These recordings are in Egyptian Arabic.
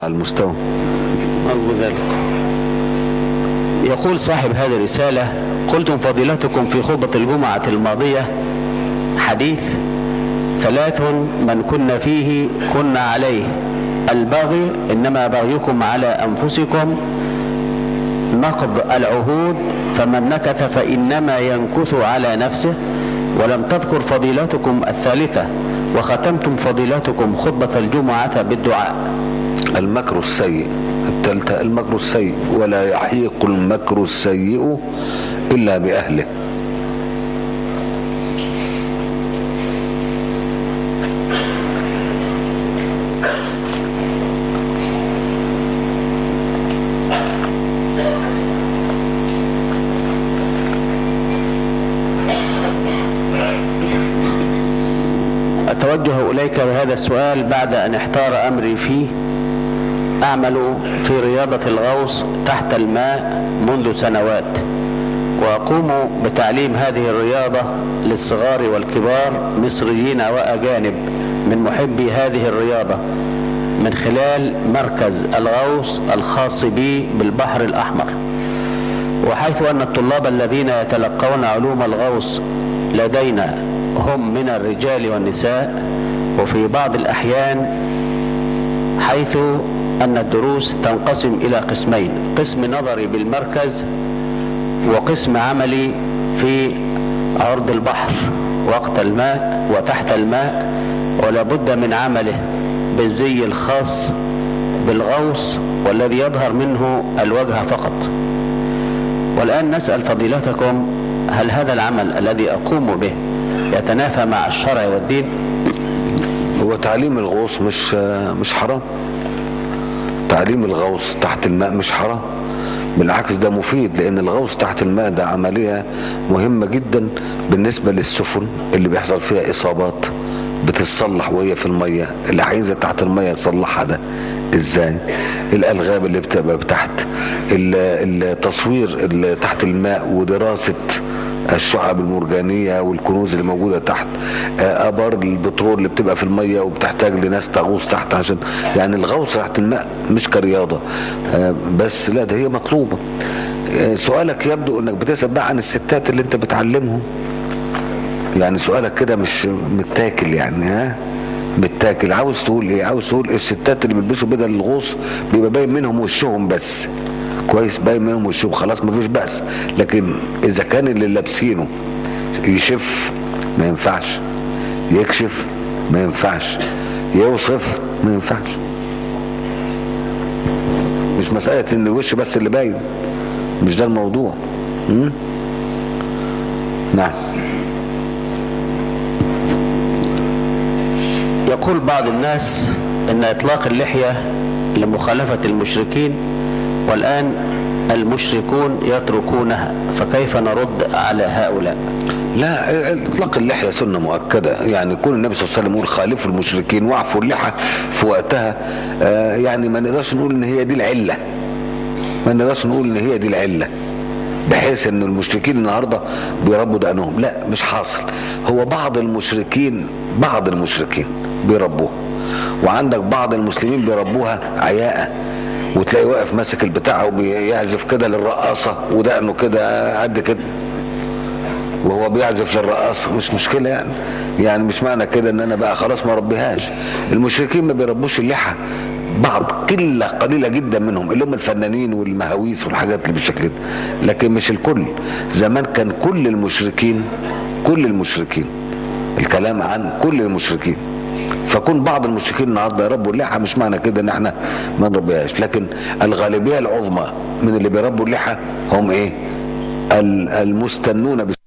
المستوى أرجو ذلك يقول صاحب هذه الرسالة قلتم فضيلتكم في خطبة الجمعة الماضية حديث ثلاث من كنا فيه كنا عليه البغي إنما بغيكم على أنفسكم نقض العهود فمن نكث فإنما ينكث على نفسه ولم تذكر فضيلتكم الثالثة وختمتم فضيلتكم خطبة الجمعة بالدعاء المكر السيء الثالثة المكر السيء ولا يحيق المكر السيء إلا بأهله أتوجه إليك بهذا السؤال بعد أن احتار أمري فيه أعمل في رياضة الغوص تحت الماء منذ سنوات وأقوم بتعليم هذه الرياضة للصغار والكبار مصريين وأجانب من محبي هذه الرياضة من خلال مركز الغوص الخاص بي بالبحر الأحمر وحيث أن الطلاب الذين يتلقون علوم الغوص لدينا هم من الرجال والنساء وفي بعض الأحيان حيث أن الدروس تنقسم إلى قسمين قسم نظري بالمركز وقسم عملي في عرض البحر وقت الماء وتحت الماء ولا بد من عمله بالزي الخاص بالغوص والذي يظهر منه الوجه فقط والآن نسأل فضيلتكم هل هذا العمل الذي أقوم به يتنافى مع الشرع والدين هو تعليم الغوص مش مش حرام تعليم الغوص تحت الماء مش حرام بالعكس ده مفيد لان الغوص تحت الماء ده عملية مهمة جدا بالنسبة للسفن اللي بيحصل فيها اصابات بتتصلح وهي في المية اللي عايزة تحت المية تصلحها ده ازاي الالغاب اللي بتبقى تحت التصوير اللي تحت الماء ودراسة الشعب المرجانية والكنوز اللي موجودة تحت ابار البترول اللي بتبقى في المية وبتحتاج لناس تغوص تحت عشان يعني الغوص تحت الماء مش كرياضة بس لا ده هي مطلوبة سؤالك يبدو انك بتسأل بقى عن الستات اللي انت بتعلمهم يعني سؤالك كده مش متاكل يعني ها متاكل عاوز تقول ايه عاوز تقول الستات اللي بيلبسوا بدل الغوص بيبقى باين منهم وشهم بس كويس باين منهم وشهم خلاص مفيش بأس لكن اذا كان اللي لابسينه يشف ما ينفعش يكشف ما ينفعش يوصف ما ينفعش مش مسألة ان الوش بس اللي باين مش ده الموضوع م? نعم يقول بعض الناس ان اطلاق اللحية لمخالفة المشركين والان المشركون يتركونها فكيف نرد على هؤلاء لا اطلاق اللحيه سنه مؤكده يعني يكون النبي صلى الله عليه وسلم يقول خالفوا المشركين واعفوا اللحى في وقتها آه يعني ما نقدرش نقول ان هي دي العله ما نقدرش نقول ان هي دي العله بحيث ان المشركين النهارده بيربوا دقنهم لا مش حاصل هو بعض المشركين بعض المشركين بيربوها وعندك بعض المسلمين بيربوها عياءه وتلاقي واقف ماسك البتاع وبيعزف كده للرقاصه ودقنه كده قد كده وهو بيعزف للرقاصه مش مشكله يعني يعني مش معنى كده ان انا بقى خلاص ما ربيهاش المشركين ما بيربوش اللحى بعض قله قليله جدا منهم اللي هم الفنانين والمهاويس والحاجات اللي بالشكل ده لكن مش الكل زمان كان كل المشركين كل المشركين الكلام عن كل المشركين فكون بعض المشركين النهارده يربوا اللحى مش معنى كده ان احنا ما نربيهاش لكن الغالبيه العظمى من اللي بيربوا اللحى هم ايه المستنون بس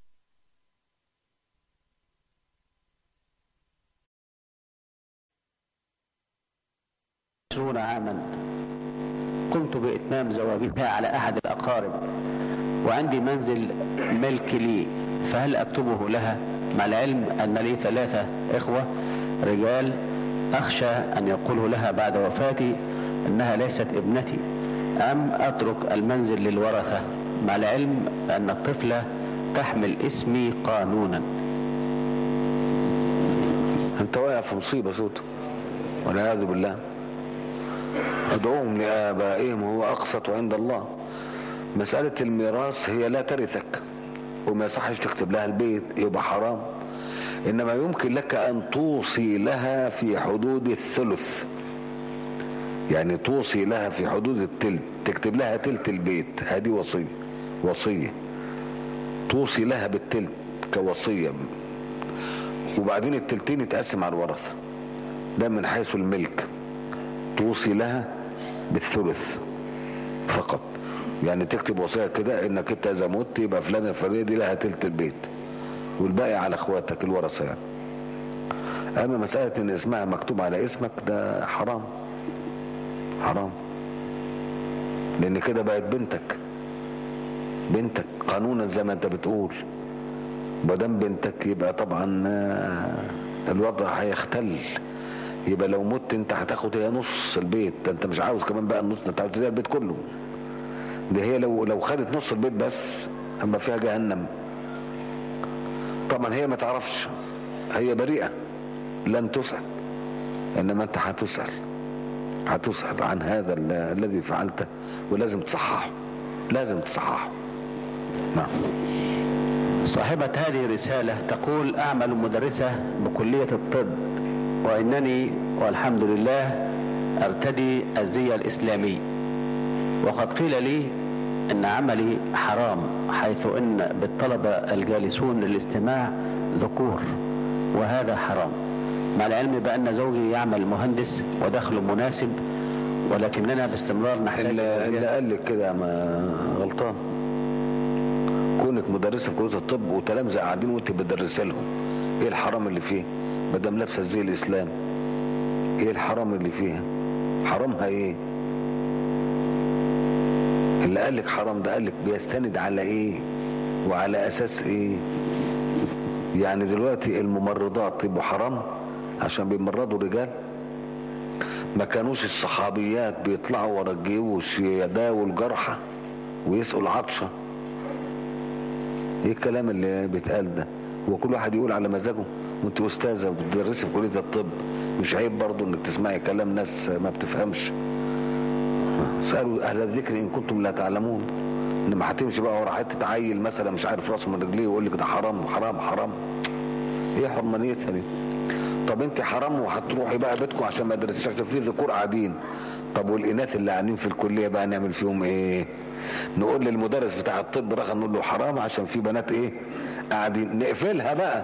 عاما قمت بإتمام زواجها على أحد الأقارب وعندي منزل ملك لي فهل أكتبه لها مع العلم أن لي ثلاثة إخوة رجال أخشى أن يقوله لها بعد وفاتي أنها ليست ابنتي أم أترك المنزل للورثة مع العلم أن الطفلة تحمل اسمي قانونا انت واقع في مصيبه صوت والعياذ بالله ادعوهم لآبائهم هو أقسط عند الله مسألة الميراث هي لا ترثك وما يصحش تكتب لها البيت يبقى حرام إنما يمكن لك أن توصي لها في حدود الثلث يعني توصي لها في حدود التلت تكتب لها تلت البيت هذه وصية وصية توصي لها بالتلت كوصية وبعدين التلتين يتقسم على الورثة ده من حيث الملك توصي لها بالثلث فقط يعني تكتب وصية كده انك انت اذا مت يبقى فلان الفلانية دي لها تلت البيت والباقي على اخواتك الورثة يعني اما مسألة ان اسمها مكتوب على اسمك ده حرام حرام لان كده بقت بنتك بنتك قانونا زي ما انت بتقول مادام بنتك يبقى طبعا الوضع هيختل يبقى لو مت انت هتاخد هي نص البيت ده انت مش عاوز كمان بقى النص انت عاوز تديها البيت كله ده هي لو لو خدت نص البيت بس اما فيها جهنم طبعا هي ما تعرفش هي بريئة لن تسأل انما انت هتسأل هتسأل عن هذا الذي فعلته ولازم تصححه لازم تصححه نعم صاحبة هذه الرسالة تقول أعمل مدرسة بكلية الطب وإنني والحمد لله أرتدي الزي الإسلامي وقد قيل لي إن عملي حرام حيث إن بالطلبة الجالسون للاستماع ذكور وهذا حرام مع العلم بأن زوجي يعمل مهندس ودخله مناسب ولكننا باستمرار نحتاج اللي, اللي قال لك كده ما غلطان كونك مدرسه في كليه الطب وتلامذه قاعدين وانت بتدرس لهم ايه الحرام اللي فيه ما دام لابسه زي الاسلام ايه الحرام اللي فيها حرامها ايه اللي قال لك حرام ده قال لك بيستند على ايه وعلى اساس ايه يعني دلوقتي الممرضات يبقوا حرام عشان بيمرضوا رجال ما كانوش الصحابيات بيطلعوا ورا الجيوش يداووا الجرحى ويسقوا العطشه ايه الكلام اللي بيتقال ده هو كل واحد يقول على مزاجه وانت استاذه وبتدرسي في كليه الطب مش عيب برضه انك تسمعي كلام ناس ما بتفهمش سالوا اهل الذكر ان كنتم لا تعلمون انما هتمشي بقى ورا حته عيل مثلا مش عارف راسه من رجليه ويقول لك ده حرام حرام حرام ايه حرمانيتها دي طب انت حرام وهتروحي بقى بيتكم عشان ما تدرسيش عشان في ذكور قاعدين طب والاناث اللي قاعدين في الكليه بقى نعمل فيهم ايه نقول للمدرس بتاع الطب رغم نقول له حرام عشان في بنات ايه قاعدين نقفلها بقى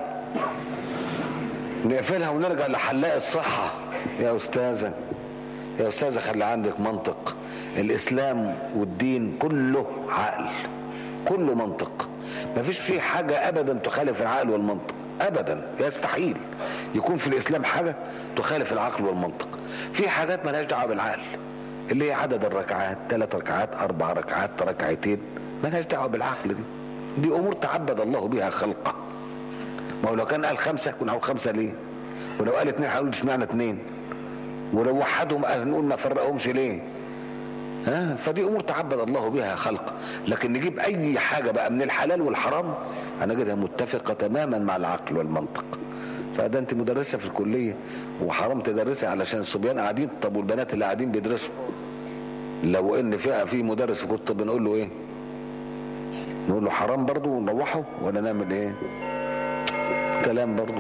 نقفلها ونرجع لحلاق الصحة يا أستاذة يا أستاذة خلي عندك منطق الإسلام والدين كله عقل كله منطق مفيش فيه حاجة أبدا تخالف العقل والمنطق أبدا يستحيل يكون في الإسلام حاجة تخالف العقل والمنطق في حاجات مالهاش دعوة بالعقل اللي هي عدد الركعات ثلاث ركعات أربع ركعات ركعتين مالهاش دعوة بالعقل دي دي أمور تعبد الله بها خلقه ما هو لو كان قال خمسة كنا نقول خمسة ليه ولو قال اتنين هنقول اشمعنى اتنين ولو وحدهم نقول ما فرقهمش ليه ها فدي امور تعبد الله بها خلقه لكن نجيب اي حاجه بقى من الحلال والحرام هنجدها متفقه تماما مع العقل والمنطق فده انت مدرسه في الكليه وحرام تدرسي علشان الصبيان قاعدين طب والبنات اللي قاعدين بيدرسوا لو ان في في مدرس في كتب بنقول له ايه نقول له حرام برضه ونروحه ولا نعمل ايه كلام برضه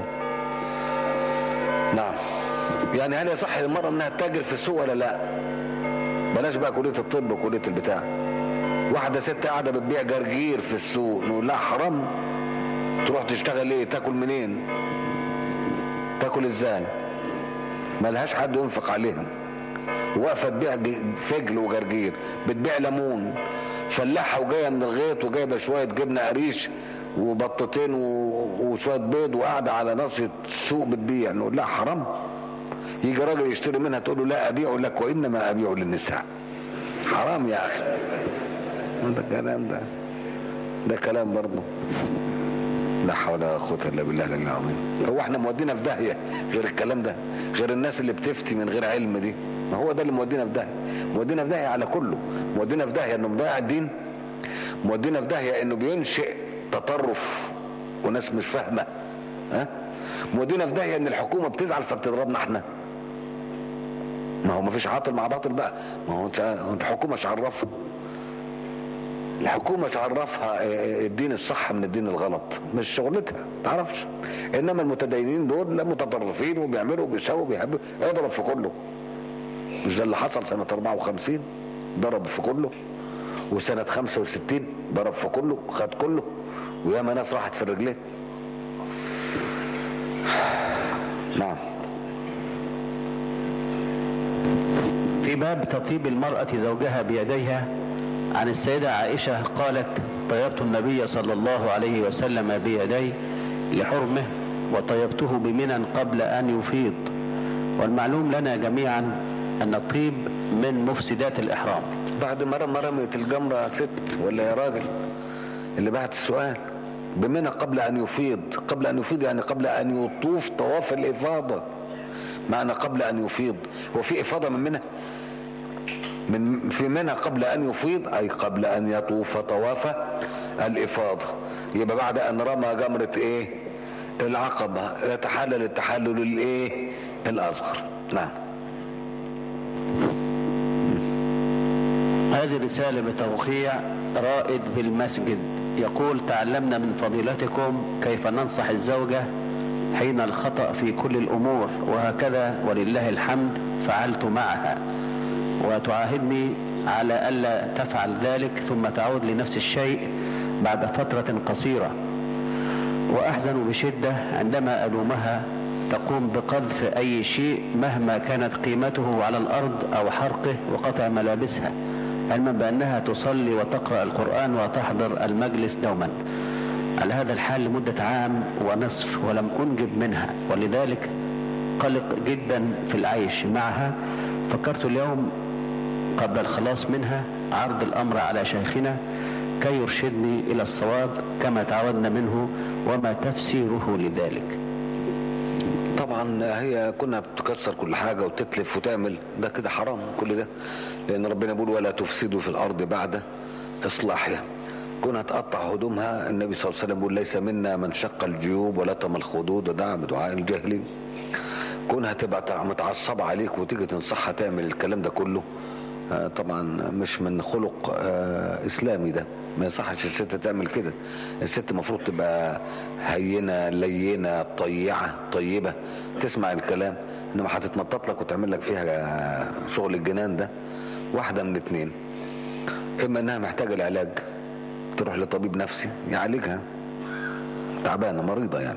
نعم يعني هل يصح للمرأة انها تتاجر في السوق ولا لا بلاش بقى كلية الطب وكلية البتاع واحدة ست قاعدة بتبيع جرجير في السوق نقول لها حرام تروح تشتغل ايه تاكل منين تاكل ازاي ملهاش حد ينفق عليها واقفة تبيع فجل وجرجير بتبيع ليمون فلاحة وجاية من الغيط وجايبة شوية جبنة قريش وبطتين وشويه بيض وقاعده على ناصيه السوق بتبيع نقول لها حرام يجي راجل يشتري منها تقول له لا ابيع لك وانما ابيع للنساء حرام يا اخي ده الكلام ده ده كلام برضه لا حول ولا قوه الا بالله العلي العظيم هو احنا مودينا في داهيه غير الكلام ده غير الناس اللي بتفتي من غير علم دي ما هو ده اللي مودينا في داهيه مودينا في داهيه على كله مودينا في داهيه انه مضيع الدين مودينا في داهيه انه بينشئ تطرف وناس مش فاهمه ها مودينا في داهيه ان الحكومه بتزعل فبتضربنا احنا ما هو ما فيش عاطل مع باطل بقى ما هو انت الحكومه مش عرفها الحكومه مش عرفها الدين الصح من الدين الغلط مش شغلتها تعرفش انما المتدينين دول متطرفين وبيعملوا وبيسووا وبيحبوا اضرب في كله مش ده اللي حصل سنه 54 ضرب في كله وسنه 65 ضرب في كله خد كله وياما ناس راحت في الرجلين نعم في باب تطيب المرأة زوجها بيديها عن السيدة عائشة قالت طيبت النبي صلى الله عليه وسلم بيدي لحرمه وطيبته بمنى قبل أن يفيض والمعلوم لنا جميعا أن الطيب من مفسدات الإحرام بعد ما رمى رميت الجمرة ست ولا يا راجل اللي بعت السؤال بمنى قبل أن يفيض قبل أن يفيض يعني قبل أن يطوف طواف الإفاضة معنى قبل أن يفيض هو في إفاضة من منى من في منى قبل أن يفيض أي قبل أن يطوف طواف الإفاضة يبقى بعد أن رمى جمرة إيه العقبة يتحلل التحلل الإيه الأصغر نعم هذه رسالة بتوقيع رائد بالمسجد يقول تعلمنا من فضيلتكم كيف ننصح الزوجة حين الخطأ في كل الأمور وهكذا ولله الحمد فعلت معها وتعاهدني على ألا تفعل ذلك ثم تعود لنفس الشيء بعد فترة قصيرة وأحزن بشدة عندما ألومها تقوم بقذف أي شيء مهما كانت قيمته على الأرض أو حرقه وقطع ملابسها علما بأنها تصلي وتقرأ القرآن وتحضر المجلس دوما على هذا الحال لمدة عام ونصف ولم أنجب منها ولذلك قلق جدا في العيش معها فكرت اليوم قبل الخلاص منها عرض الأمر على شيخنا كي يرشدني إلى الصواب كما تعودنا منه وما تفسيره لذلك طبعا هي كنا بتكسر كل حاجة وتتلف وتعمل ده كده حرام كل ده لأن ربنا بيقول ولا تفسدوا في الأرض بعد إصلاحها كونها تقطع هدومها النبي صلى الله عليه وسلم بيقول ليس منا من شق الجيوب ولطم الخدود ودعا بدعاء الجاهلين كونها تبقى متعصبة عليك وتيجي تنصحها تعمل الكلام ده كله آه طبعا مش من خلق آه اسلامي ده ما يصحش الست تعمل كده الست المفروض تبقى هينه لينه طيعه طيبه تسمع الكلام انما هتتنطط لك وتعمل لك فيها شغل الجنان ده واحده من اتنين اما انها محتاجه العلاج تروح لطبيب نفسي يعالجها تعبانه مريضه يعني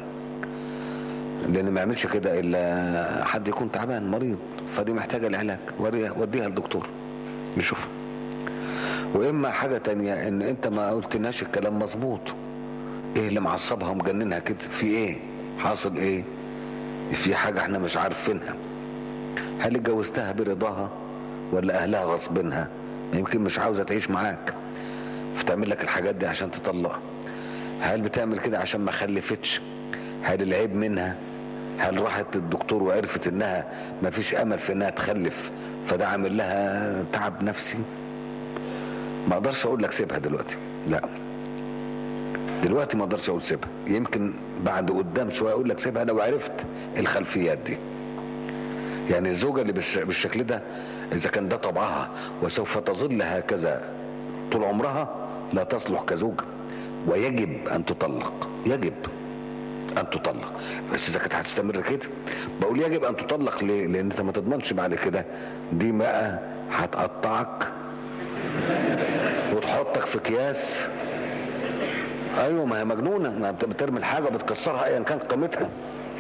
لان ما يعملش كده الا حد يكون تعبان مريض فدي محتاجه العلاج وديها للدكتور نشوفها واما حاجة تانية ان انت ما قلتناش الكلام مظبوط ايه اللي معصبها ومجننها كده في ايه حاصل ايه في حاجة احنا مش عارفينها هل اتجوزتها برضاها ولا اهلها غصبينها يمكن مش عاوزة تعيش معاك فتعمل لك الحاجات دي عشان تطلقها هل بتعمل كده عشان ما خلفتش هل العيب منها هل راحت للدكتور وعرفت انها ما فيش امل في انها تخلف فده عامل لها تعب نفسي ما اقدرش اقول لك سيبها دلوقتي لا دلوقتي ما اقدرش اقول سيبها يمكن بعد قدام شويه اقول لك سيبها لو عرفت الخلفيات دي يعني الزوجه اللي بالشكل ده اذا كان ده طبعها وسوف تظل هكذا طول عمرها لا تصلح كزوجه ويجب ان تطلق يجب ان تطلق بس اذا كانت هتستمر كده بقول يجب ان تطلق ليه لان انت ما تضمنش بعد كده دي بقى هتقطعك وتحطك في اكياس ايوه ما هي مجنونه ما بترمي الحاجه وبتكسرها ايا كان قيمتها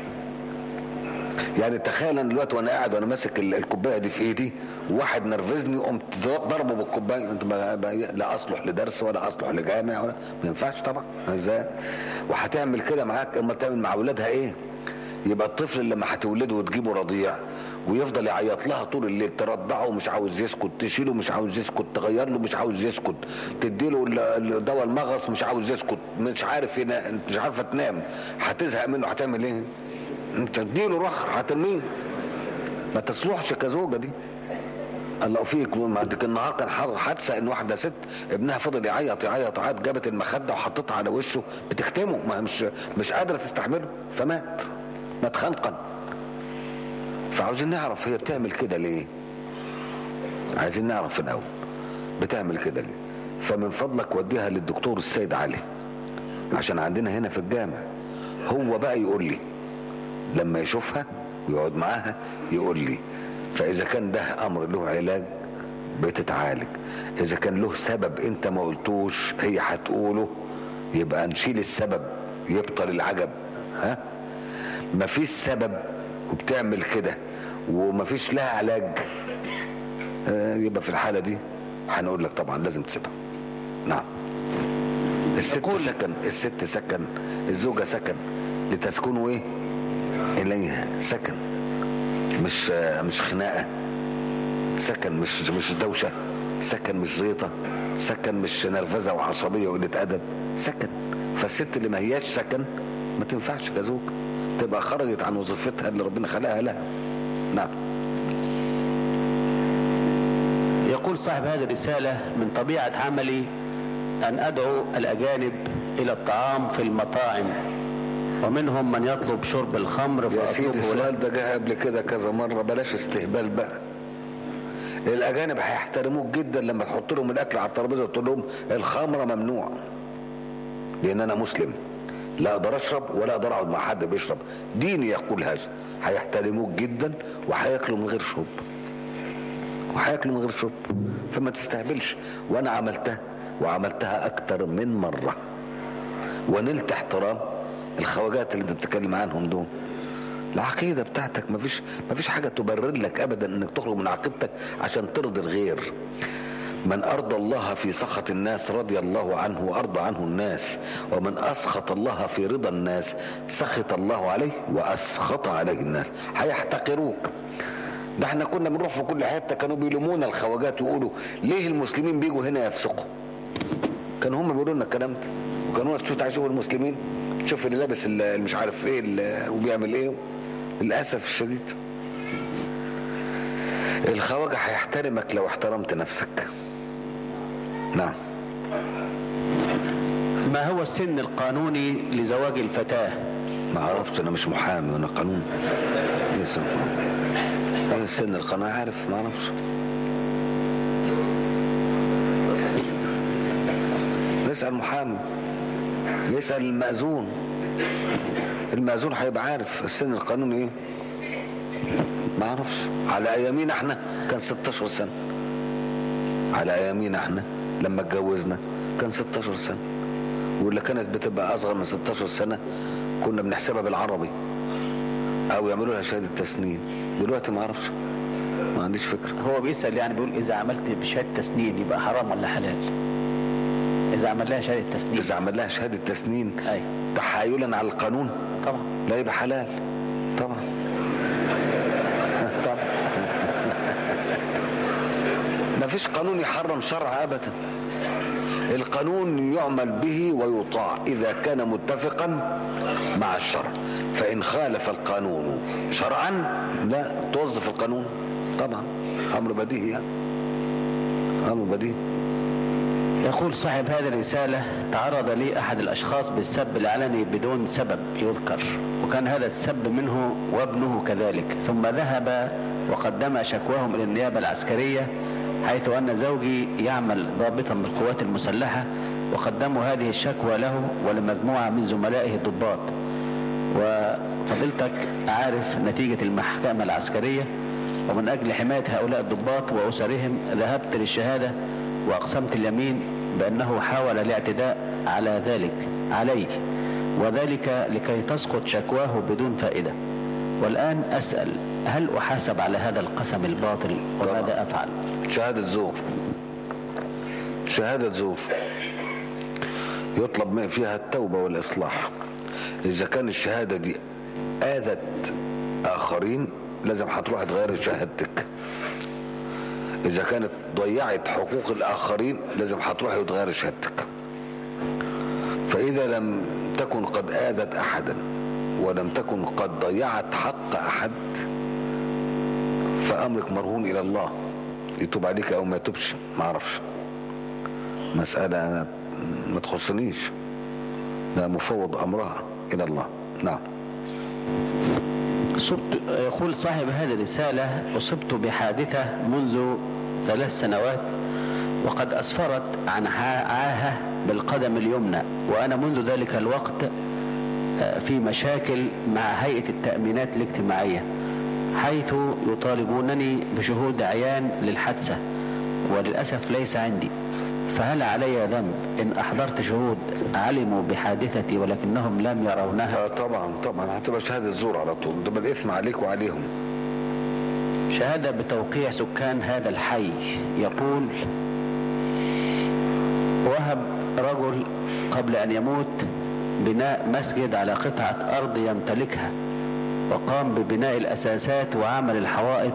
يعني تخيل انا دلوقتي وانا قاعد وانا ماسك الكوبايه دي في ايدي وواحد نرفزني قمت ضربه بالكوبايه انت لا اصلح لدرس ولا اصلح لجامع ولا ما ينفعش طبعا ازاي وهتعمل كده معاك اما تعمل مع اولادها ايه يبقى الطفل اللي لما هتولده وتجيبه رضيع ويفضل يعيط لها طول الليل ترضعه مش عاوز يسكت تشيله مش عاوز يسكت تغير له مش عاوز يسكت تديله دواء المغص مش عاوز يسكت مش عارف ينام مش عارفه تنام هتزهق منه هتعمل ايه انت تديله رخر هترميه ما تصلحش كزوجه دي الله فيك ما ديك النهار كان حصل حادثه ان واحده ست ابنها فضل يعيط يعيط يعيط جابت المخده وحطتها على وشه بتكتمه ما مش مش قادره تستحمله فمات مات خنقا فعاوزين نعرف هي بتعمل كده ليه عايزين نعرف الاول بتعمل كده ليه فمن فضلك وديها للدكتور السيد علي عشان عندنا هنا في الجامع هو بقى يقول لي لما يشوفها ويقعد معاها يقول لي فاذا كان ده امر له علاج بتتعالج اذا كان له سبب انت ما قلتوش هي هتقوله يبقى نشيل السبب يبطل العجب ها مفيش سبب وبتعمل كده ومفيش لها علاج آه، يبقى في الحالة دي هنقول لك طبعا لازم تسيبها نعم الست يقول- سكن الست سكن الزوجة سكن لتسكنوا ايه اليها سكن مش آه، مش خناقة سكن مش مش دوشة سكن مش زيطة سكن مش نرفزة وعصبية وقلة أدب سكن فالست اللي ما هياش سكن ما تنفعش كزوج تبقى خرجت عن وظيفتها اللي ربنا خلقها لها نعم يقول صاحب هذه الرسالة من طبيعة عملي أن أدعو الأجانب إلى الطعام في المطاعم ومنهم من يطلب شرب الخمر يا سيدي فأطلبه له السؤال ده جه قبل كده كذا مرة بلاش استهبال بقى الأجانب هيحترموك جدا لما تحط لهم الأكل على الترابيزة وتقول لهم الخمرة ممنوع لأن أنا مسلم لا أقدر أشرب ولا أقدر أقعد مع حد بيشرب ديني يقول هذا هيحترموك جدا وهياكلوا من غير شرب وهياكلوا من غير شرب فما تستهبلش وأنا عملتها وعملتها أكتر من مرة ونلت احترام الخواجات اللي انت بتتكلم عنهم دول العقيده بتاعتك مفيش مفيش حاجه تبرر لك ابدا انك تخرج من عقيدتك عشان ترضي الغير من ارضى الله في سخط الناس رضي الله عنه وارضى عنه الناس ومن اسخط الله في رضا الناس سخط الله عليه واسخط عليه الناس هيحتقروك ده احنا كنا بنروح في كل حته كانوا بيلومونا الخواجات ويقولوا ليه المسلمين بيجوا هنا يفسقوا كانوا هم بيقولوا لنا الكلام ده وكانوا شوف تعال شوف المسلمين شوف اللي لابس اللي مش عارف ايه اللي وبيعمل ايه للاسف الشديد الخواجه هيحترمك لو احترمت نفسك نعم ما هو السن القانوني لزواج الفتاة ما عرفتش انا مش محامي وانا قانون ايه السن القانون ايه السن القانون عارف ما اعرفش نسال محامي نسال المأذون المأذون هيبقى عارف السن القانوني ايه ما اعرفش على ايامينا احنا كان 16 سنه على ايامينا احنا لما اتجوزنا كان 16 سنه واللي كانت بتبقى اصغر من 16 سنه كنا بنحسبها بالعربي او يعملوا لها شهاده تسنين دلوقتي ما اعرفش ما عنديش فكره هو بيسأل يعني بيقول إذا عملت بشهادة تسنين يبقى حرام ولا حلال إذا عمل لها شهادة تسنين اذا عمل لها شهاده تسنين أي تحايلا على القانون طبعا لا يبقى حلال طبعا طبعا ما فيش قانون يحرم شرع ابدا القانون يعمل به ويطاع اذا كان متفقا مع الشرع فان خالف القانون شرعا لا توظف القانون طبعا امر بديهي يعني امر بديهي يقول صاحب هذه الرسالة تعرض لي أحد الأشخاص بالسب العلني بدون سبب يذكر وكان هذا السب منه وابنه كذلك ثم ذهب وقدم شكواهم إلى النيابة العسكرية حيث أن زوجي يعمل ضابطا بالقوات المسلحة وقدموا هذه الشكوى له ولمجموعة من زملائه الضباط وفضلتك عارف نتيجة المحكمة العسكرية ومن أجل حماية هؤلاء الضباط وأسرهم ذهبت للشهادة وأقسمت اليمين بأنه حاول الاعتداء على ذلك علي وذلك لكي تسقط شكواه بدون فائدة والآن أسأل هل أحاسب على هذا القسم الباطل وماذا طبعا. أفعل شهادة زور شهادة زور يطلب من فيها التوبة والإصلاح إذا كان الشهادة دي آذت آخرين لازم هتروح تغير شهادتك إذا كانت ضيعت حقوق الآخرين لازم هتروح وتغير شهادتك فإذا لم تكن قد آذت أحدا ولم تكن قد ضيعت حق أحد فأمرك مرهون إلى الله يتوب عليك أو ما يتوبش ما أعرفش مسألة أنا ما تخصنيش لا مفوض أمرها إلى الله نعم صبت يقول صاحب هذه الرسالة أصبت بحادثة منذ ثلاث سنوات وقد أسفرت عن عاهة بالقدم اليمنى وأنا منذ ذلك الوقت آه، في مشاكل مع هيئة التأمينات الاجتماعية حيث يطالبونني بشهود عيان للحادثة وللأسف ليس عندي فهل علي ذنب إن أحضرت شهود علموا بحادثتي ولكنهم لم يرونها آه طبعا طبعا هتبقى شهادة زور على طول ده الإثم عليك وعليهم شهادة بتوقيع سكان هذا الحي يقول وهب رجل قبل أن يموت بناء مسجد على قطعة أرض يمتلكها وقام ببناء الأساسات وعمل الحوائط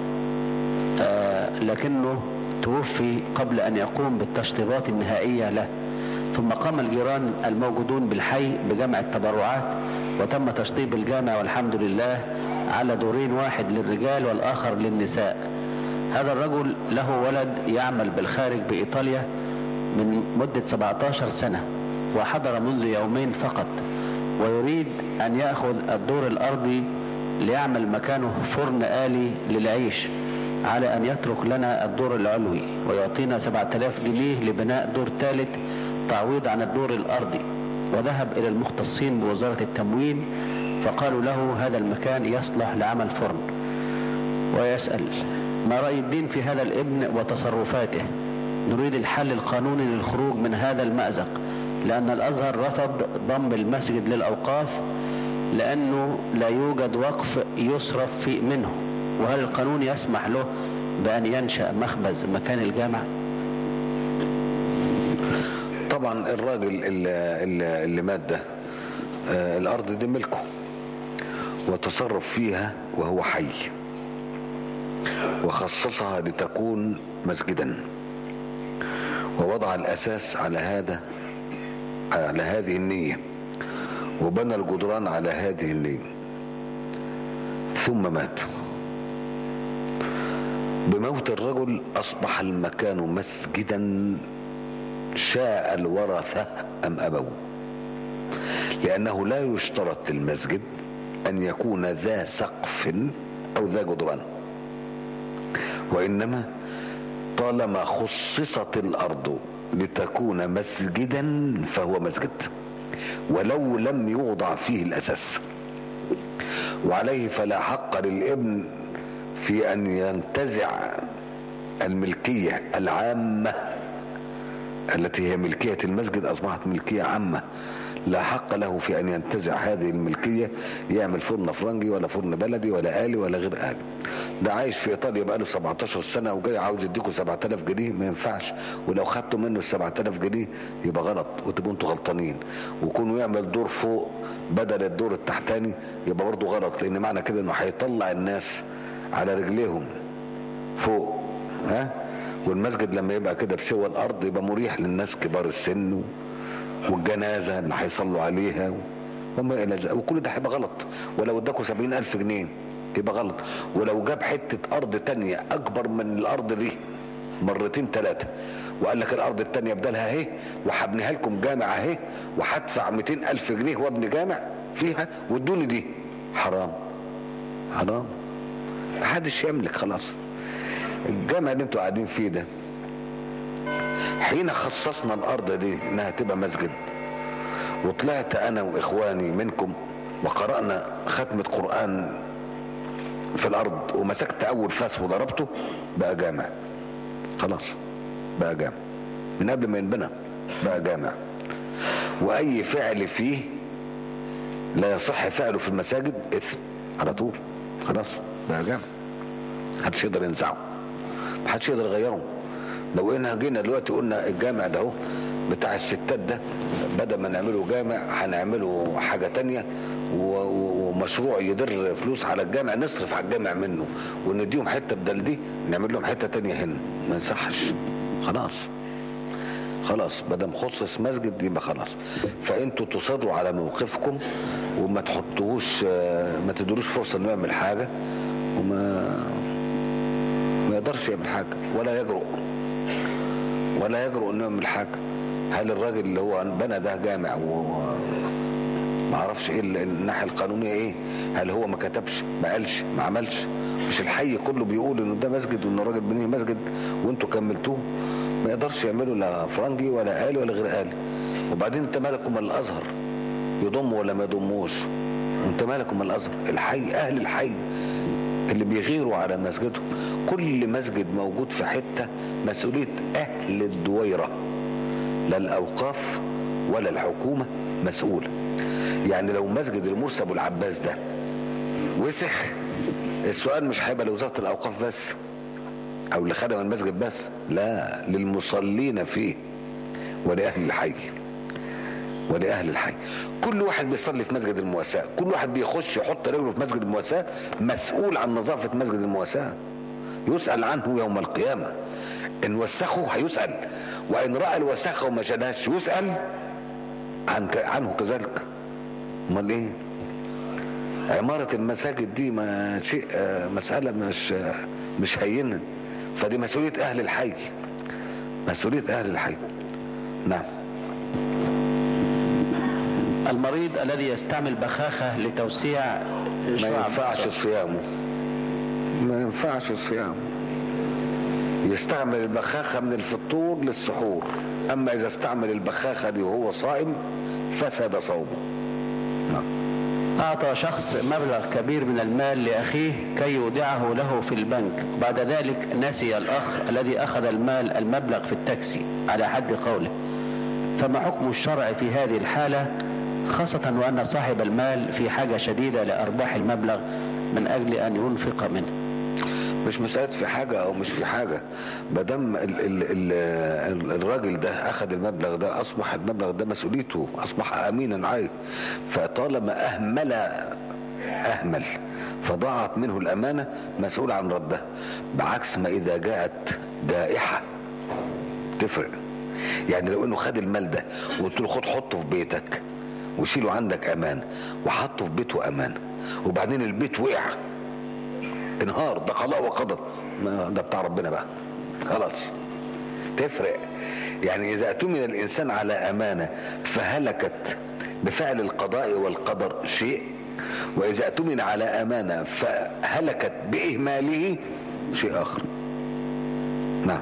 آه لكنه توفي قبل أن يقوم بالتشطيبات النهائية له ثم قام الجيران الموجودون بالحي بجمع التبرعات وتم تشطيب الجامع والحمد لله على دورين واحد للرجال والآخر للنساء هذا الرجل له ولد يعمل بالخارج بإيطاليا من مدة 17 سنة وحضر منذ يومين فقط ويريد أن يأخذ الدور الأرضي ليعمل مكانه فرن آلي للعيش على أن يترك لنا الدور العلوي ويعطينا 7000 جنيه لبناء دور ثالث تعويض عن الدور الأرضي وذهب إلى المختصين بوزارة التموين فقالوا له هذا المكان يصلح لعمل فرن ويسأل ما رأي الدين في هذا الابن وتصرفاته نريد الحل القانوني للخروج من هذا المأزق لأن الأزهر رفض ضم المسجد للأوقاف لأنه لا يوجد وقف يصرف في منه وهل القانون يسمح له بأن ينشأ مخبز مكان الجامع طبعا الراجل اللي, اللي, اللي مات ده آه الأرض دي ملكه وتصرف فيها وهو حي وخصصها لتكون مسجدا ووضع الأساس على هذا على هذه النية وبنى الجدران على هذه النية ثم مات بموت الرجل أصبح المكان مسجدا شاء الورثة أم أبوا لأنه لا يشترط للمسجد أن يكون ذا سقف أو ذا جدران وإنما طالما خصصت الأرض لتكون مسجدا فهو مسجد ولو لم يوضع فيه الأساس وعليه فلا حق للابن في أن ينتزع الملكية العامة التي هي ملكية المسجد أصبحت ملكية عامة لا حق له في أن ينتزع هذه الملكية يعمل فرن فرنجي ولا فرن بلدي ولا آلي ولا غير آلي ده عايش في إيطاليا بقاله 17 سنة وجاي عاوز يديكم 7000 جنيه ما ينفعش ولو خدتوا منه ال 7000 جنيه يبقى غلط وتبقوا انتوا غلطانين وكونوا يعمل دور فوق بدل الدور التحتاني يبقى برضه غلط لأن معنى كده إنه هيطلع الناس على رجليهم فوق ها والمسجد لما يبقى كده بسوى الارض يبقى مريح للناس كبار السن والجنازه اللي هيصلوا عليها وما الى ذلك وكل ده هيبقى غلط ولو اداكوا سبعين الف جنيه يبقى غلط ولو جاب حته ارض تانية اكبر من الارض دي مرتين ثلاثه وقال لك الارض التانية بدلها اهي وهبنيها لكم جامع اهي وهدفع 200 الف جنيه وابني جامع فيها وادوني دي حرام حرام محدش يملك خلاص الجامع اللي انتوا قاعدين فيه ده حين خصصنا الارض دي انها تبقى مسجد وطلعت انا واخواني منكم وقرأنا ختمة قرآن في الارض ومسكت اول فاس وضربته بقى جامع خلاص بقى جامع من قبل ما ينبنى بقى جامع واي فعل فيه لا يصح فعله في المساجد اثم على طول خلاص بقى جامع محدش يقدر ينزعه محدش يقدر يغيره لو ان جينا دلوقتي قلنا الجامع ده اهو بتاع الستات ده بدل ما نعمله جامع هنعمله حاجة تانية ومشروع يدر فلوس على الجامع نصرف على الجامع منه ونديهم حتة بدل دي نعمل لهم حتة تانية هنا ما يصحش خلاص خلاص بدل خصص مسجد يبقى خلاص فانتوا تصروا على موقفكم وما تحطوهوش ما تدروش فرصة انه يعمل حاجة وما ما يقدرش يعمل حاجة ولا يجرؤ ولا يجرؤ انه يعمل حاجة هل الراجل اللي هو بنى ده جامع و ما اعرفش ايه الناحية القانونية ايه هل هو ما كتبش ما قالش ما عملش مش الحي كله بيقول انه ده مسجد وان الراجل بنيه مسجد وانتوا كملتوه ما يقدرش يعملوا لا فرنجي ولا آلي ولا غير آلي وبعدين انت مالكم الازهر يضم ولا ما يضموش وانت مالكم الازهر الحي اهل الحي اللي بيغيروا على مسجدهم كل مسجد موجود في حتة مسؤولية اهل الدويرة لا الاوقاف ولا الحكومة مسؤولة يعني لو مسجد المرسى ابو العباس ده وسخ السؤال مش هيبقى لوزارة الاوقاف بس او اللي خدم المسجد بس لا للمصلين فيه ولاهل الحي ولاهل الحي كل واحد بيصلي في مسجد المواساة كل واحد بيخش يحط رجله في مسجد المواساة مسؤول عن نظافة مسجد المواساة يسأل عنه يوم القيامة ان وسخه هيسأل وان رأى الوسخة وما شالهاش يسأل عن عنه كذلك امال ايه عمارة المساجد دي ما شيء مسألة مش مش هينة فدي مسؤولية اهل الحي مسؤولية اهل الحي نعم المريض الذي يستعمل بخاخة لتوسيع ما شعب ينفعش الصدر. صيامه ما ينفعش صيامه يستعمل البخاخة من الفطور للسحور اما اذا استعمل البخاخة دي وهو صائم فسد صومه نعم أعطى شخص مبلغ كبير من المال لأخيه كي يودعه له في البنك بعد ذلك نسي الأخ الذي أخذ المال المبلغ في التاكسي على حد قوله فما حكم الشرع في هذه الحالة خاصة وأن صاحب المال في حاجة شديدة لأرباح المبلغ من أجل أن ينفق منه مش مسألة في حاجة أو مش في حاجة بدم ال ال ال ال الراجل ده أخذ المبلغ ده أصبح المبلغ ده مسؤوليته أصبح أمينا عليه فطالما أهمل أهمل فضاعت منه الأمانة مسؤول عن ردها بعكس ما إذا جاءت جائحة تفرق يعني لو انه خد المال ده وقلت له خد حطه في بيتك وشيله عندك امان وحطه في بيته امان وبعدين البيت وقع انهار ده قضاء وقدر ما ده بتاع ربنا بقى خلاص تفرق يعني اذا اؤتمن الانسان على امانه فهلكت بفعل القضاء والقدر شيء واذا اؤتمن على امانه فهلكت باهماله شيء اخر نعم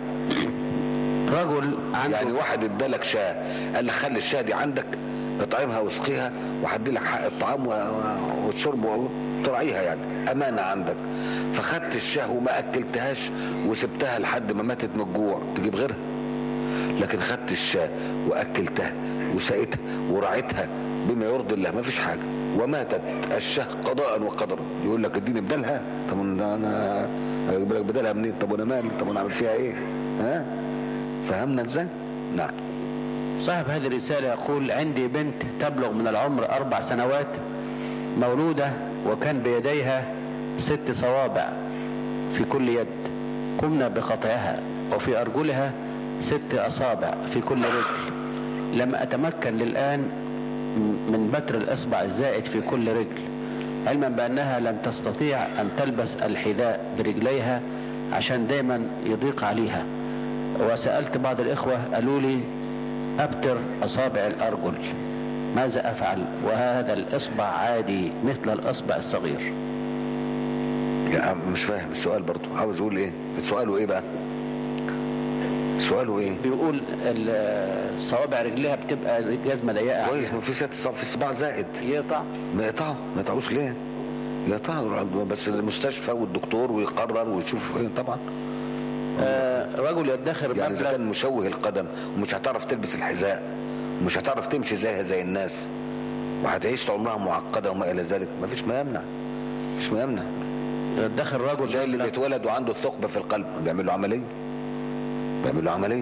رجل عنده يعني واحد ادالك شاه قال لك خلي الشاه دي عندك اطعمها واسقيها وهدي لك حق الطعام و- و- والشرب وتراعيها يعني امانه عندك فخدت الشاه وما اكلتهاش وسبتها لحد ما ماتت من الجوع تجيب غيرها لكن خدت الشاه واكلتها وسقيتها ورعيتها بما يرضي الله ما فيش حاجه وماتت الشاه قضاء وقدرا يقول لك اديني بدلها طب انا انا اجيب لك بدلها منين طب وانا مالي طب وانا اعمل فيها ايه ها فهمنا ازاي نعم صاحب هذه الرسالة يقول عندي بنت تبلغ من العمر أربع سنوات مولودة وكان بيديها ست صوابع في كل يد قمنا بقطعها وفي أرجلها ست أصابع في كل رجل لم أتمكن للآن من بتر الإصبع الزائد في كل رجل علما بأنها لن تستطيع أن تلبس الحذاء برجليها عشان دايما يضيق عليها وسألت بعض الإخوة قالوا لي أبتر أصابع الأرجل ماذا أفعل وهذا الإصبع عادي مثل الإصبع الصغير يا عم مش فاهم السؤال برضو عاوز اقول ايه سؤاله ايه بقى سؤاله ايه بيقول ال- صوابع رجلها بتبقى جزمة ضيقة كويس عليها. ما في ست صف في صباع زائد يقطع ما يقطعوا ما يقطعوش ليه يقطعوا بس المستشفى والدكتور ويقرر ويشوف ايه طبعا آه رجل يدخر يعني اذا مبلغ كان مشوه القدم ومش هتعرف تلبس الحذاء ومش هتعرف تمشي زيها زي الناس وهتعيش طول عمرها معقده وما الى ذلك ما فيش ما يمنع مش ما يمنع يدخر رجل زي اللي مبلغ بيتولد وعنده ثقب في القلب بيعمل له عمليه بيعمل له عمليه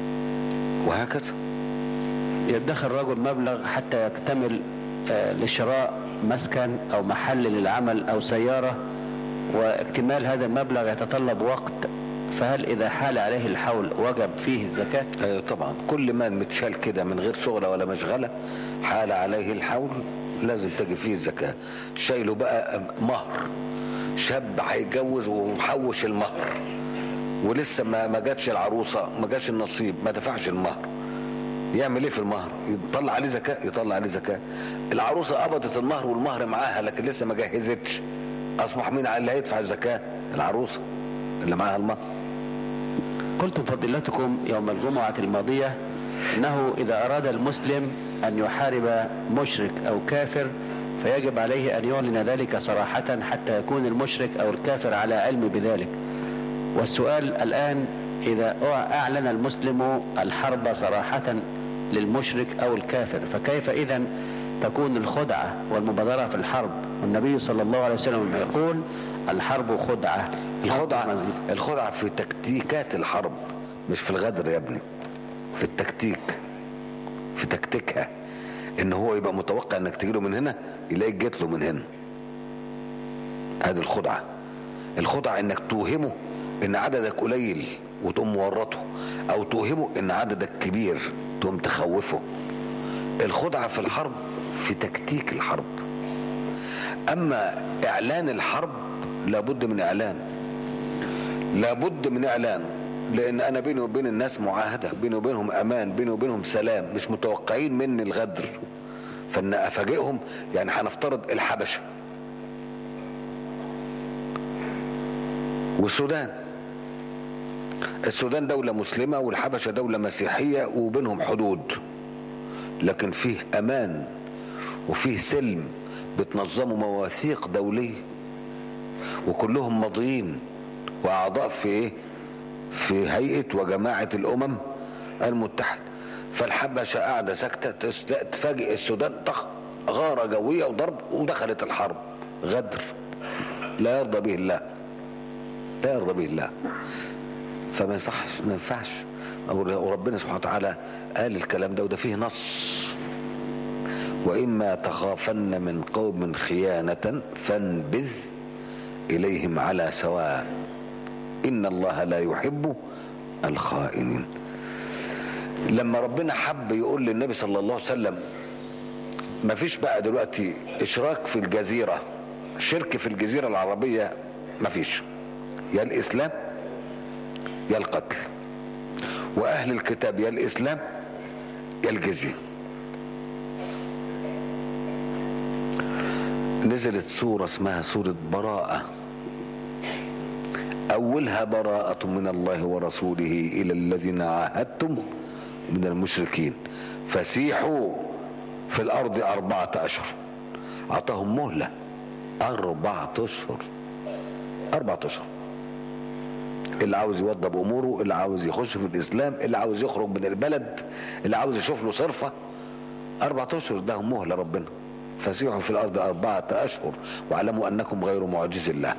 وهكذا يدخر رجل مبلغ حتى يكتمل آه، لشراء مسكن او محل للعمل او سيارة واكتمال هذا المبلغ يتطلب وقت فهل اذا حال عليه الحول وجب فيه الزكاة ايوه طبعا كل ما متشال كده من غير شغله ولا مشغله حال عليه الحول لازم تجي فيه الزكاه شايله بقى مهر شاب هيتجوز ومحوش المهر ولسه ما ما جاتش العروسه ما جاتش النصيب ما دفعش المهر يعمل ايه في المهر يطلع عليه زكاه يطلع عليه زكاه العروسه قبضت المهر والمهر معاها لكن لسه ما جهزتش اصبح مين اللي هيدفع الزكاه العروسة اللي معاها المهر قلتم فضيلتكم يوم الجمعة الماضية أنه إذا أراد المسلم أن يحارب مشرك أو كافر فيجب عليه أن يعلن ذلك صراحة حتى يكون المشرك أو الكافر على علم بذلك والسؤال الآن إذا أعلن المسلم الحرب صراحة للمشرك أو الكافر فكيف إذا تكون الخدعة والمبادرة في الحرب والنبي صلى الله عليه وسلم يقول الحرب خدعة الخدعة الخدعة في تكتيكات الحرب مش في الغدر يا ابني في التكتيك في تكتيكها ان هو يبقى متوقع انك تجيله من هنا يلاقيك جيت له من هنا هذه الخدعة الخدعة انك توهمه ان عددك قليل وتقوم مورطه او توهمه ان عددك كبير تقوم تخوفه الخدعة في الحرب في تكتيك الحرب اما اعلان الحرب لابد من اعلان لابد من اعلان لان انا بيني وبين الناس معاهده بيني وبينهم امان بيني وبينهم سلام مش متوقعين مني الغدر فان افاجئهم يعني هنفترض الحبشه والسودان السودان دولة مسلمة والحبشة دولة مسيحية وبينهم حدود لكن فيه أمان وفيه سلم بتنظموا مواثيق دولية وكلهم ماضيين وأعضاء في إيه؟ في هيئة وجماعة الأمم المتحدة فالحبشة قاعدة ساكتة تفاجئ السودان طخ غارة جوية وضرب ودخلت الحرب غدر لا يرضى به الله لا يرضى به الله فما يصحش ما ينفعش وربنا سبحانه وتعالى قال الكلام ده وده فيه نص وإما تخافن من قوم خيانة فانبذ إليهم على سواء إن الله لا يحب الخائنين لما ربنا حب يقول للنبي صلى الله عليه وسلم ما فيش بقى دلوقتي اشراك في الجزيرة شرك في الجزيرة العربية ما فيش يا الاسلام يا القتل واهل الكتاب يا الاسلام يا الجزية نزلت سورة اسمها سورة براءة أولها براءة من الله ورسوله إلى الذين عاهدتم من المشركين فسيحوا في الأرض أربعة أشهر أعطاهم مهلة أربعة أشهر أربعة أشهر اللي عاوز يوضب أموره اللي عاوز يخش في الإسلام اللي عاوز يخرج من البلد اللي عاوز يشوف له صرفة أربعة أشهر ده مهلة ربنا فسيحوا في الأرض أربعة أشهر واعلموا أنكم غير معجز الله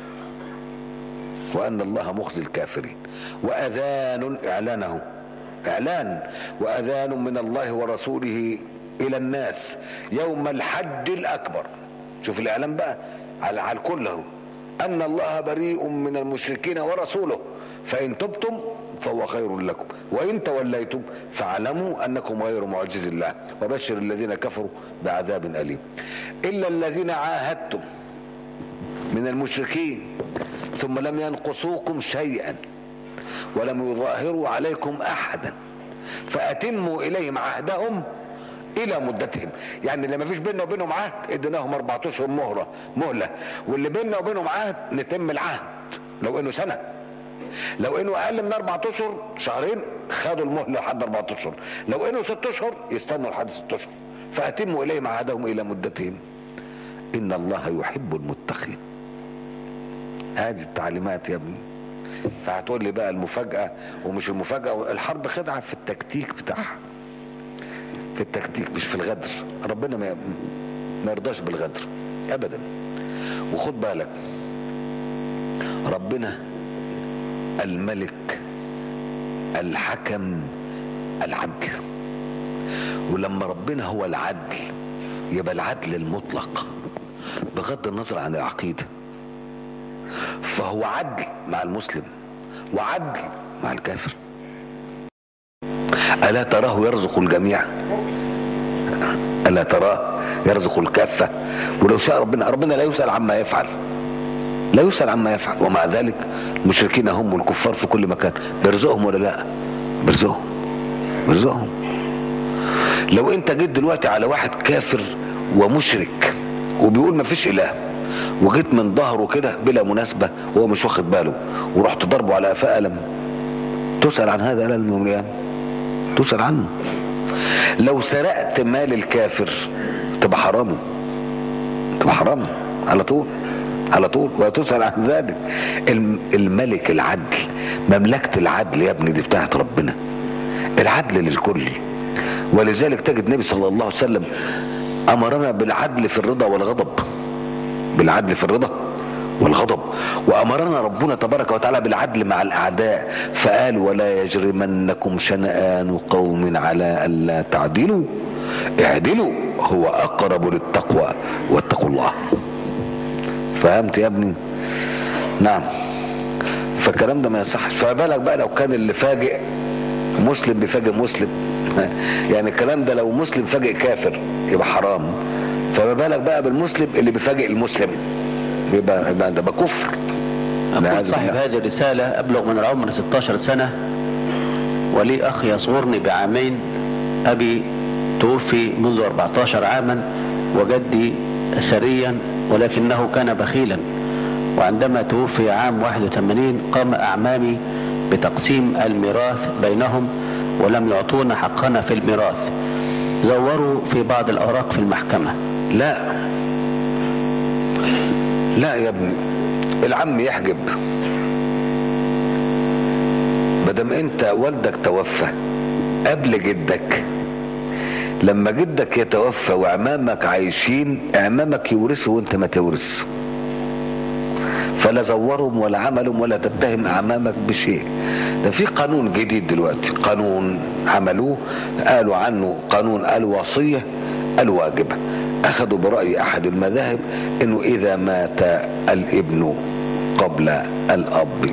وأن الله مخزي الكافرين وأذان إعلانه إعلان وأذان من الله ورسوله إلى الناس يوم الحج الأكبر شوف الإعلان بقى على, على الكل اهو أن الله بريء من المشركين ورسوله فإن تبتم فهو خير لكم وإن توليتم فاعلموا أنكم غير معجز الله وبشر الذين كفروا بعذاب أليم إلا الذين عاهدتم من المشركين ثم لم ينقصوكم شيئا ولم يظاهروا عليكم أحدا فأتموا إليهم عهدهم الى مدتهم يعني اللي ما فيش بيننا وبينهم عهد اديناهم 14 اشهر مهله مهله واللي بيننا وبينهم عهد نتم العهد لو انه سنه لو انه اقل من اربع اشهر شهرين خدوا المهله لحد اربع اشهر لو انه ست اشهر يستنوا لحد ست اشهر فاتموا اليهم عهدهم الى مدتهم ان الله يحب المتقين هذه التعليمات يا ابني فهتقول لي بقى المفاجاه ومش المفاجاه الحرب خدعه في التكتيك بتاعها في التكتيك مش في الغدر ربنا ما ما يرضاش بالغدر ابدا وخد بالك ربنا الملك الحكم العدل ولما ربنا هو العدل يبقى العدل المطلق بغض النظر عن العقيدة فهو عدل مع المسلم وعدل مع الكافر ألا تراه يرزق الجميع ألا تراه يرزق الكافة ولو شاء ربنا ربنا لا يسأل عما يفعل لا يسأل عما يفعل ومع ذلك المشركين هم والكفار في كل مكان بيرزقهم ولا لا بيرزقهم بيرزقهم لو انت جيت دلوقتي على واحد كافر ومشرك وبيقول ما فيش اله وجيت من ظهره كده بلا مناسبة وهو مش واخد باله ورحت ضربه على قفاه قلم تسأل عن هذا قلم يوم القيامة تسأل عنه لو سرقت مال الكافر تبقى حرامي تبقى حرامي على طول على طول وتسأل عن ذلك الم- الملك العدل مملكة العدل يا ابني دي بتاعت ربنا العدل للكل ولذلك تجد النبي صلى الله عليه وسلم أمرنا بالعدل في الرضا والغضب بالعدل في الرضا والغضب وأمرنا ربنا تبارك وتعالى بالعدل مع الأعداء فقال ولا يجرمنكم شنآن قوم على ألا تعدلوا اعدلوا هو أقرب للتقوى واتقوا الله فهمت يا ابني نعم فالكلام ده ما يصحش فبالك بقى لو كان اللي فاجئ مسلم بيفاجئ مسلم يعني الكلام ده لو مسلم فاجئ كافر يبقى حرام فما بالك بقى بالمسلم اللي بيفاجئ المسلم يبقى يبقى ده بقى كفر أقول والعياذ صاحب بالله. هذه الرسالة أبلغ من العمر 16 سنة ولي أخ يصغرني بعامين أبي توفي منذ 14 عاما وجدي ثريا ولكنه كان بخيلا وعندما توفي عام 81 قام أعمامي بتقسيم الميراث بينهم ولم يعطونا حقنا في الميراث زوروا في بعض الأوراق في المحكمة لا لا يا ابني العم يحجب مادام انت والدك توفى قبل جدك لما جدك يتوفى وعمامك عايشين اعمامك يورثوا وانت ما تورث فلا زورهم ولا عملهم ولا تتهم اعمامك بشيء ده في قانون جديد دلوقتي قانون عملوه قالوا عنه قانون الوصيه الواجبه اخذوا براي احد المذاهب انه اذا مات الابن قبل الاب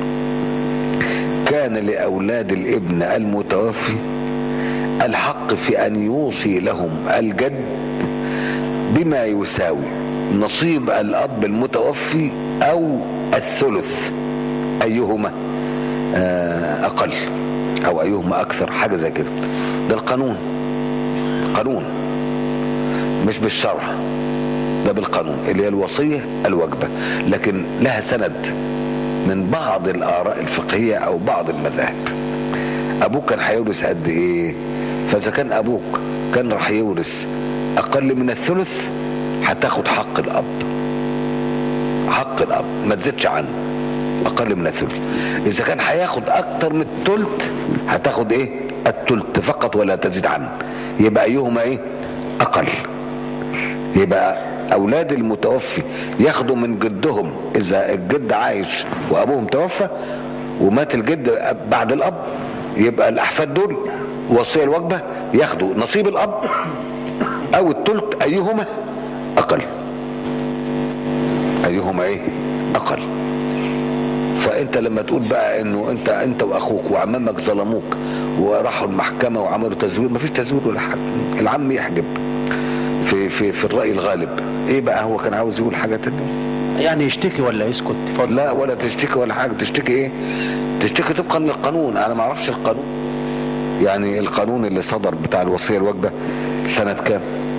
كان لاولاد الابن المتوفي الحق في ان يوصي لهم الجد بما يساوي نصيب الاب المتوفي او الثلث ايهما آه، اقل او ايهما اكثر حاجه زي كده ده القانون قانون مش بالشرع ده بالقانون اللي هي الوصيه الواجبه لكن لها سند من بعض الاراء الفقهيه او بعض المذاهب ابوك كان هيورث قد ايه فاذا كان ابوك كان راح يورث اقل من الثلث هتاخد حق الاب حق الاب ما تزيدش عنه اقل من الثلث اذا كان هياخد اكتر من الثلث هتاخد ايه الثلث فقط ولا تزيد عنه يبقى ايهما ايه اقل يبقى اولاد المتوفي ياخدوا من جدهم اذا الجد عايش وابوهم توفى ومات الجد بعد الاب يبقى الاحفاد دول وصيه الوجبه ياخدوا نصيب الاب او الثلث ايهما اقل ايهما ايه اقل فانت لما تقول بقى انه انت انت واخوك وعمامك ظلموك وراحوا المحكمه وعملوا تزوير مفيش تزوير ولا حاجه العم يحجب في في في الراي الغالب ايه بقى هو كان عاوز يقول حاجه تانية يعني يشتكي ولا يسكت اتفضل لا ولا تشتكي ولا حاجه تشتكي ايه تشتكي طبقا للقانون انا ما اعرفش القانون يعني القانون اللي صدر بتاع الوصيه الواجبه سنه كام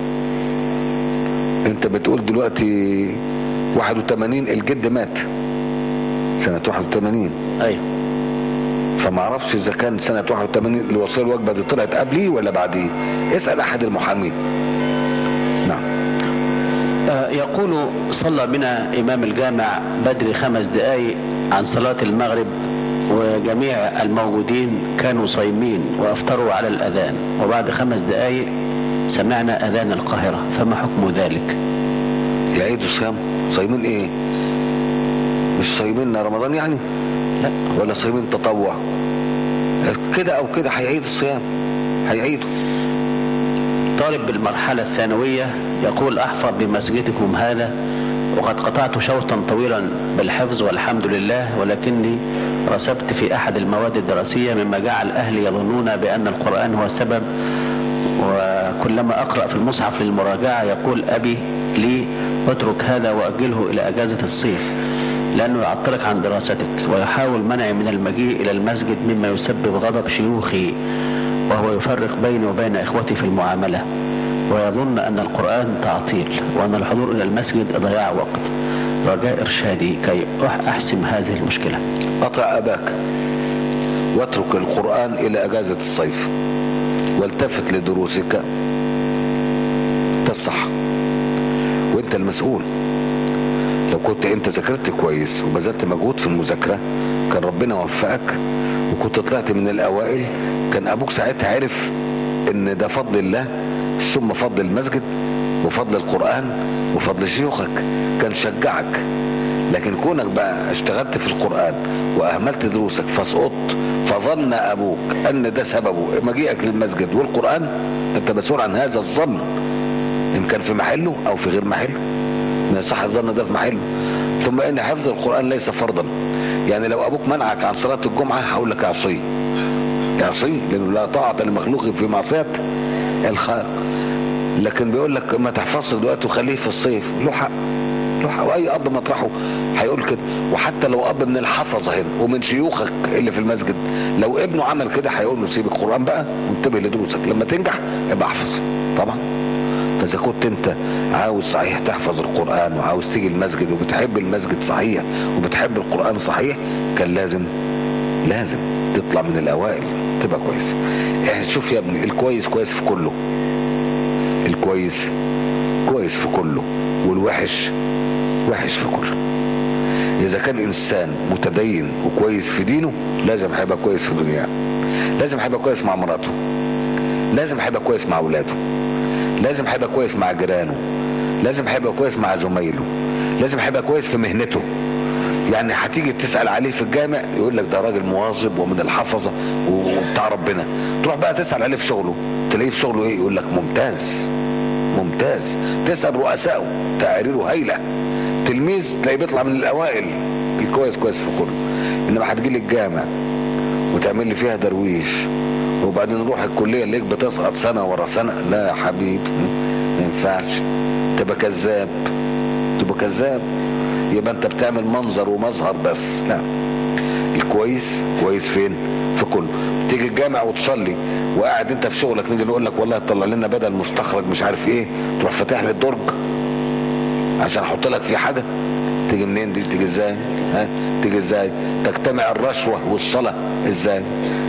انت بتقول دلوقتي 81 الجد مات سنه 81 ايوه فما اعرفش اذا كان سنه 81 الوصيه الواجبه دي طلعت قبليه ولا بعديه اسال احد المحامين نعم آه، يقول صلى بنا إمام الجامع بدري خمس دقايق عن صلاة المغرب وجميع الموجودين كانوا صايمين وأفطروا على الأذان وبعد خمس دقايق سمعنا أذان القاهرة فما حكم ذلك يعيدوا صيام صايمين ايه مش صايمين رمضان يعني لا ولا صايمين تطوع كده او كده هيعيد الصيام هيعيدوا طالب بالمرحلة الثانوية يقول أحفظ بمسجدكم هذا وقد قطعت شوطا طويلا بالحفظ والحمد لله ولكني رسبت في أحد المواد الدراسية مما جعل أهلي يظنون بأن القرآن هو السبب وكلما أقرأ في المصحف للمراجعة يقول أبي لي اترك هذا وأجله إلى أجازة الصيف لأنه يعطلك عن دراستك ويحاول منعي من المجيء إلى المسجد مما يسبب غضب شيوخي وهو يفرق بيني وبين إخوتي في المعاملة ويظن أن القرآن تعطيل وأن الحضور إلى المسجد ضياع وقت رجاء إرشادي كي أحسم هذه المشكلة أطع أباك واترك القرآن إلى أجازة الصيف والتفت لدروسك تصح وانت المسؤول لو كنت انت ذاكرت كويس وبذلت مجهود في المذاكرة كان ربنا وفقك وكنت طلعت من الأوائل كان أبوك ساعتها عرف ان ده فضل الله ثم فضل المسجد وفضل القرآن وفضل شيوخك كان شجعك لكن كونك بقى اشتغلت في القرآن وأهملت دروسك فسقطت فظن أبوك أن ده سببه مجيئك للمسجد والقرآن أنت مسؤول عن هذا الظن إن كان في محله أو في غير محله من صح الظن ده في محله ثم إن حفظ القرآن ليس فرضا يعني لو أبوك منعك عن صلاة الجمعة هقول لك اعصيه يعصيه لأنه لا طاعة لمخلوق في معصية الخالق لكن بيقول لك ما تحفظش دلوقتي وخليه في الصيف له حق له حق واي اب مطرحه هيقول كده وحتى لو اب من الحفظه هنا ومن شيوخك اللي في المسجد لو ابنه عمل كده هيقول له سيب القران بقى وانتبه لدروسك لما تنجح ابقى احفظ طبعا فاذا كنت انت عاوز صحيح تحفظ القران وعاوز تيجي المسجد وبتحب المسجد صحيح وبتحب القران صحيح كان لازم لازم تطلع من الاوائل تبقى كويس احنا شوف يا ابني الكويس كويس في كله الكويس كويس في كله والوحش وحش في كله اذا كان انسان متدين وكويس في دينه لازم هيبقى كويس في دنياه لازم هيبقى كويس مع مراته لازم هيبقى كويس مع اولاده لازم هيبقى كويس مع جيرانه لازم هيبقى كويس مع زمايله لازم هيبقى كويس في مهنته يعني هتيجي تسأل عليه في الجامع يقول لك ده راجل مواظب ومن الحفظة وبتاع ربنا تروح بقى تسأل عليه في شغله تلاقيه في شغله ايه يقول لك ممتاز ممتاز تسأل رؤسائه تقاريره هايلة تلميذ تلاقيه بيطلع من الأوائل الكويس كويس في كله إنما هتجي لي الجامع وتعمل لي فيها درويش وبعدين نروح الكلية اللي بتسقط سنة ورا سنة لا يا حبيبي ما ينفعش تبقى كذاب تبقى كذاب يبقى انت بتعمل منظر ومظهر بس لا الكويس كويس فين في كله تيجي الجامع وتصلي وقاعد انت في شغلك نيجي نقول لك والله طلع لنا بدل مستخرج مش عارف ايه تروح فاتح لي الدرج عشان احط لك فيه حاجه تيجي منين دي تيجي ازاي ها تيجي ازاي تجتمع الرشوه والصلاه ازاي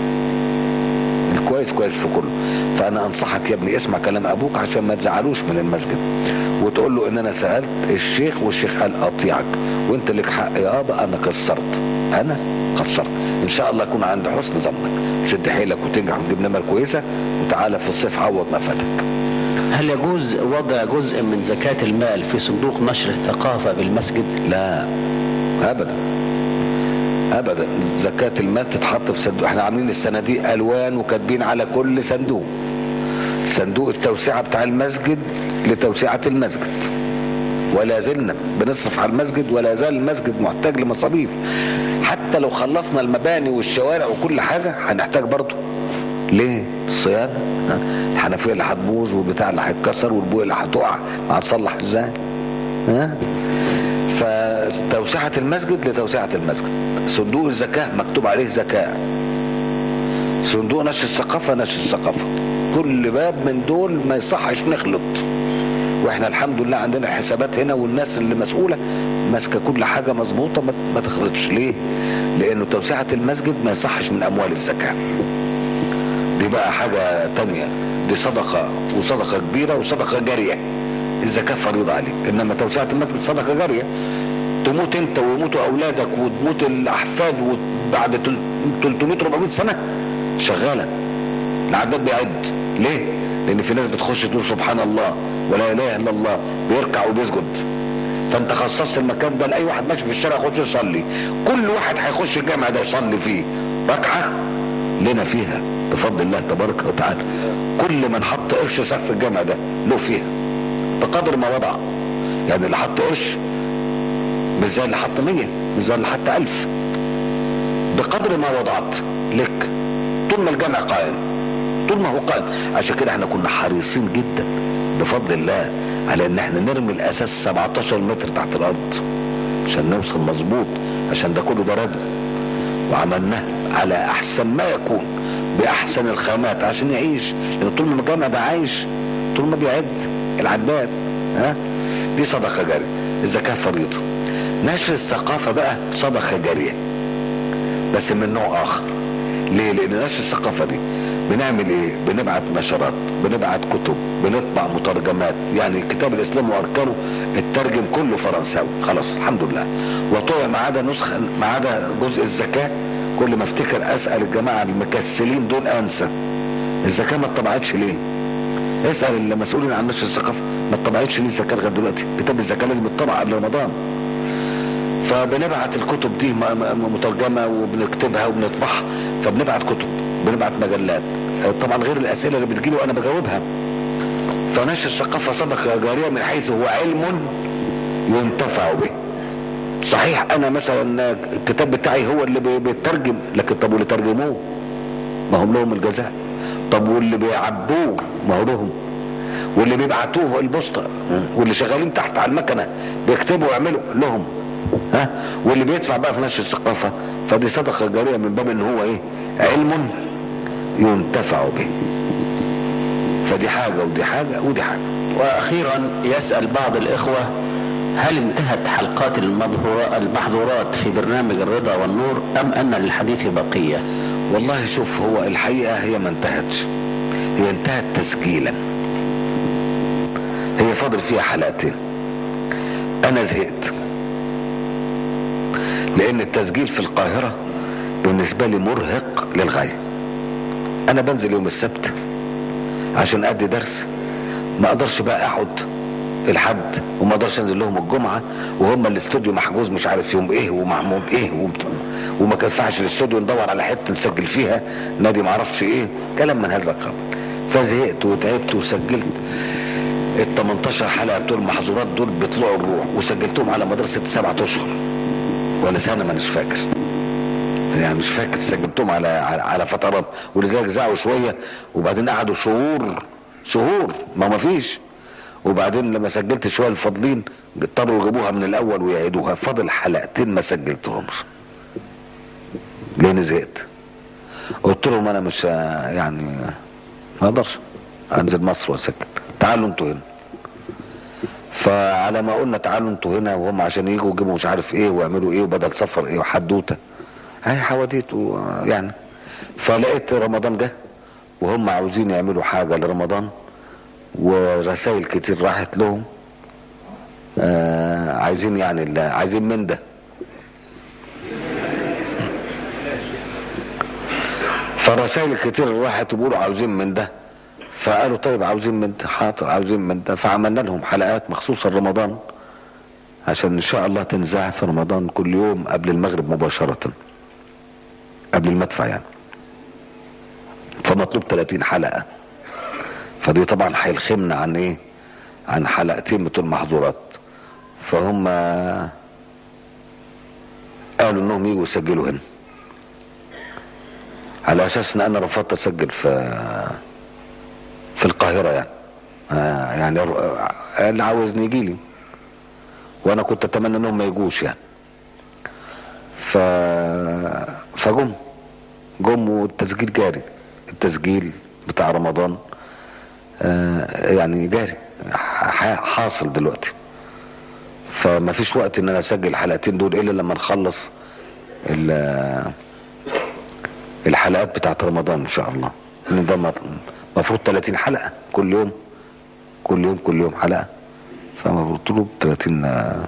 الكويس كويس في كله فانا انصحك يا ابني اسمع كلام ابوك عشان ما تزعلوش من المسجد وتقول له ان انا سالت الشيخ والشيخ قال اطيعك وانت لك حق يا ابا انا قصرت انا قصرت ان شاء الله اكون عند حسن ظنك شد حيلك وتنجح وتجيب نمر كويسه وتعالى في الصيف عوض ما فاتك هل يجوز وضع جزء من زكاة المال في صندوق نشر الثقافة بالمسجد؟ لا ابدا ابدا زكاة المال تتحط في صندوق احنا عاملين الصناديق الوان وكاتبين على كل صندوق صندوق التوسعة بتاع المسجد لتوسعة المسجد ولا زلنا بنصرف على المسجد ولا زال المسجد محتاج لمصاريف حتى لو خلصنا المباني والشوارع وكل حاجة هنحتاج برضه ليه الصيانة الحنفية اللي هتبوظ والبتاع اللي هيتكسر والبوية اللي هتقع هتصلح ازاي ها فتوسعة المسجد لتوسعة المسجد صندوق الزكاة مكتوب عليه زكاة صندوق نشر الثقافة نشر الثقافة كل باب من دول ما يصحش نخلط واحنا الحمد لله عندنا الحسابات هنا والناس اللي مسؤولة ماسكة كل حاجة مظبوطة ما تخلطش ليه لانه توسعة المسجد ما يصحش من اموال الزكاة دي بقى حاجة تانية دي صدقة وصدقة كبيرة وصدقة جارية الزكاة فريضة عليك انما توسعة المسجد صدقة جارية تموت انت ويموتوا اولادك وتموت الاحفاد وبعد 300 400 سنة شغالة العداد بيعد ليه لان في ناس بتخش تقول سبحان الله ولا اله الا الله بيركع وبيسجد فانت خصصت المكان ده لاي واحد ماشي في الشارع يخش يصلي كل واحد هيخش الجامع ده يصلي فيه ركعه لنا فيها بفضل الله تبارك وتعالى كل من حط قرش سقف الجامع ده له فيها بقدر ما وضع يعني اللي حط قرش مش زي اللي حط 100 مش زي اللي حط 1000 بقدر ما وضعت لك طول ما الجامع قائم طول ما هو قائم عشان كده احنا كنا حريصين جدا بفضل الله على ان احنا نرمي الاساس 17 متر تحت الارض عشان نوصل مظبوط عشان ده كله ده ردم وعملناه على احسن ما يكون باحسن الخامات عشان يعيش لان طول ما الجامع ده عايش طول ما بيعد العداد ها دي صدقه جاريه الزكاه فريضه نشر الثقافه بقى صدقه جاريه بس من نوع اخر ليه لان نشر الثقافه دي بنعمل ايه بنبعت نشرات بنبعت كتب بنطبع مترجمات يعني كتاب الاسلام واركانه الترجم كله فرنساوي خلاص الحمد لله وطبع ما عدا نسخه ما عدا جزء الزكاه كل ما افتكر اسال الجماعه المكسلين دول انسى الزكاه ما اتطبعتش ليه اسال المسؤولين عن نشر الثقافه ما اتطبعتش ليه الزكاه لغايه دلوقتي كتاب الزكاه لازم يتطبع قبل رمضان فبنبعت الكتب دي م- م- مترجمه وبنكتبها وبنطبعها فبنبعت كتب بنبعت مجلات طبعا غير الاسئله اللي بتجيلي وانا بجاوبها فنشر الثقافه صدقه جاريه من حيث هو علم ينتفع به صحيح انا مثلا الكتاب بتاعي هو اللي بي- بيترجم لكن طب واللي ترجموه ما هم لهم الجزاء طب واللي بيعبوه ما هو لهم واللي بيبعتوه البوسطه واللي شغالين تحت على المكنه بيكتبوا ويعملوا لهم ها واللي بيدفع بقى في نشر الثقافه فدي صدقه جاريه من باب ان هو ايه علم ينتفع به فدي حاجه ودي حاجه ودي حاجه واخيرا يسال بعض الاخوه هل انتهت حلقات المظهورات المحظورات في برنامج الرضا والنور ام ان للحديث بقيه والله شوف هو الحقيقه هي ما انتهتش هي انتهت تسجيلا هي فاضل فيها حلقتين انا زهقت لان التسجيل في القاهره بالنسبه لي مرهق للغايه انا بنزل يوم السبت عشان ادي درس ما اقدرش بقى اقعد الحد وما اقدرش انزل لهم الجمعه وهم الاستوديو محجوز مش عارف يوم ايه ومعمول ايه وبت- وما كفاش الاستوديو ندور على حته نسجل فيها نادي ما اعرفش ايه كلام من هذا القبيل فزهقت وتعبت وسجلت ال 18 حلقه بتوع المحظورات دول بيطلعوا الروح وسجلتهم على مدار ست سبعة اشهر ولا سنه ما مش فاكر يعني مش فاكر سجلتهم على على, على فترات ولذلك زعوا شويه وبعدين قعدوا شهور شهور ما ما فيش وبعدين لما سجلت شويه الفاضلين اضطروا يجيبوها من الاول ويعيدوها فاضل حلقتين ما سجلتهمش لان زهقت قلت لهم انا مش ه- يعني ما اقدرش انزل مصر واسجل تعالوا انتوا هنا فعلى ما قلنا تعالوا انتوا هنا وهم عشان يجوا يجيبوا مش عارف ايه ويعملوا ايه وبدل سفر ايه وحدوته هاي حواديت و- يعني فلقيت رمضان جه وهم عاوزين يعملوا حاجه لرمضان ورسائل كتير راحت لهم آه عايزين يعني ال- عايزين من ده فرسائل كتير راحت وبيقولوا عاوزين من ده فقالوا طيب عاوزين من ده حاضر عاوزين من ده فعملنا لهم حلقات مخصوصة لرمضان عشان ان شاء الله تنزع في رمضان كل يوم قبل المغرب مباشرة قبل المدفع يعني فمطلوب 30 حلقة فدي طبعا هيلخمنا عن ايه عن حلقتين بتوع المحظورات فهم قالوا انهم يجوا يسجلوا هنا على اساس ان انا رفضت اسجل في في القاهره يعني آه يعني آه، اللي عاوزني يجي لي وانا كنت اتمنى انهم ما يجوش يعني ف فجم جم والتسجيل جاري التسجيل بتاع رمضان آه يعني جاري ح- حاصل دلوقتي فما فيش وقت ان انا اسجل الحلقتين دول الا لما نخلص ال- الحلقات بتاعت رمضان ان شاء الله ان ده مط- المفروض 30 حلقه كل يوم كل يوم كل يوم حلقه فمفروض 30 آه،